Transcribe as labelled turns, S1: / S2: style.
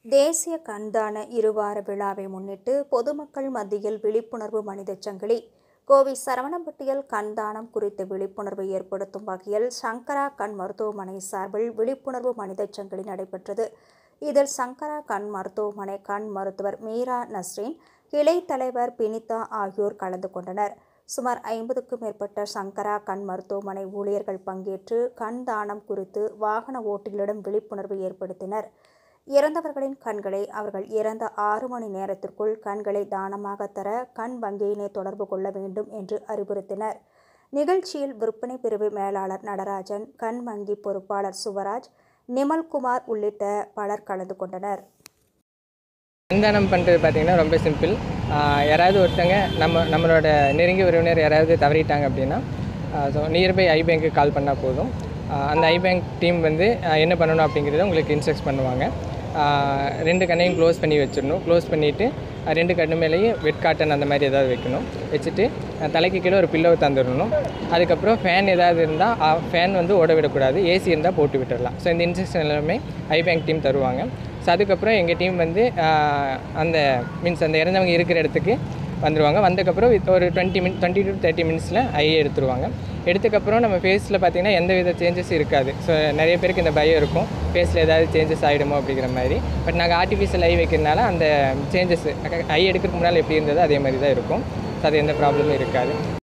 S1: தேசிய கண்தான இருவார விழாவை முன்னிட்டு பொதுமக்கள் மத்தியில் விழிப்புணர்வு மனிதச் சங்கிலி கோவை சரவணம்பட்டியில் கண்தானம் குறித்த விழிப்புணர்வை ஏற்படுத்தும் வகையில் சங்கரா கண் மருத்துவமனை சார்பில் விழிப்புணர்வு மனிதச் சங்கிலி நடைபெற்றது இதில் சங்கரா கண் மருத்துவமனை கண் மருத்துவர் மீரா நஸ்ரீன் கிளை தலைவர் பினிதா ஆகியோர் கலந்து கொண்டனர் சுமார் ஐம்பதுக்கும் மேற்பட்ட சங்கரா கண் மருத்துவமனை ஊழியர்கள் பங்கேற்று கண் தானம் குறித்து வாகன ஓட்டிகளிடம் விழிப்புணர்வு ஏற்படுத்தினர் இறந்தவர்களின் கண்களை அவர்கள் இறந்த ஆறு மணி நேரத்திற்குள் கண்களை தானமாக தர கண் வங்கியினை தொடர்பு கொள்ள வேண்டும் என்று அறிவுறுத்தினர் நிகழ்ச்சியில் விற்பனை பிரிவு மேலாளர் நடராஜன் கண் வங்கி பொறுப்பாளர் சுவராஜ் நிமல்குமார் உள்ளிட்ட பலர் கலந்து கொண்டனர்
S2: அன்னதானம் பண்ணுறது பார்த்திங்கன்னா ரொம்ப சிம்பிள் யாராவது ஒருத்தங்க நம்ம நம்மளோட நெருங்கிய உறவினர் யாராவது தவறிட்டாங்க அப்படின்னா ஸோ நியர்பை ஐ பேங்க்கு கால் பண்ணால் போதும் ஆஹ் அந்த ஐ பேங்க் டீம் வந்து ஆஹ் என்ன பண்ணணும் அப்படிங்கிறத உங்களுக்கு இன்ஸ்ட்ரக்ட் பண்ணுவாங்க ஆஹ் ரெண்டு கண்ணையும் க்ளோஸ் பண்ணி வச்சிடணும் க்ளோஸ் பண்ணிவிட்டு ரெண்டு கண்ணு மேலேயும் வெட் காட்டன் அந்த மாதிரி ஏதாவது வைக்கணும் வச்சுட்டு ஆஹ் தலைக்கு கீழே ஒரு பில்லோவை தந்துடணும் அதுக்கப்புறம் ஃபேன் ஏதாவது இருந்தால் ஃபேன் வந்து ஓட விடக்கூடாது ஏசி இருந்தால் போட்டு விட்டுடலாம் ஸோ இந்த இன்ஸ்ட்ரக்ஷன் எல்லாமே ஐ பேங்க் டீம் தருவாங்க ஸோ அதுக்கப்புறம் எங்கள் டீம் வந்து ஆஹ் அந்த மீன்ஸ் அந்த இறந்தவங்க இருக்கிற இடத்துக்கு வந்துடுவாங்க வந்ததுக்கப்புறம் வித் ஒரு twenty minute twenty to thirty மினிட்ஸில் ஐ எடுத்துருவாங்க எடுத்ததுக்கப்புறம் நம்ம ஃபேஸில் பார்த்தீங்கன்னா எந்த வித சேஞ்சஸ் இருக்காது ஸோ நிறைய பேருக்கு இந்த பயம் இருக்கும் ஃபேஸில் ஏதாவது சேஞ்சஸ் ஆகிடுமோ அப்படிங்கிற மாதிரி பட் நாங்கள் ஆர்டிஃபிஷியல் ஐ வைக்கிறதுனால அந்த சேஞ்சஸ் ஐ எடுக்கிறதுக்கு முன்னால் எப்படி இருந்ததோ அதே மாதிரி தான் இருக்கும் ஸோ அது எந்த ப்ராப்ளமும் இருக்காது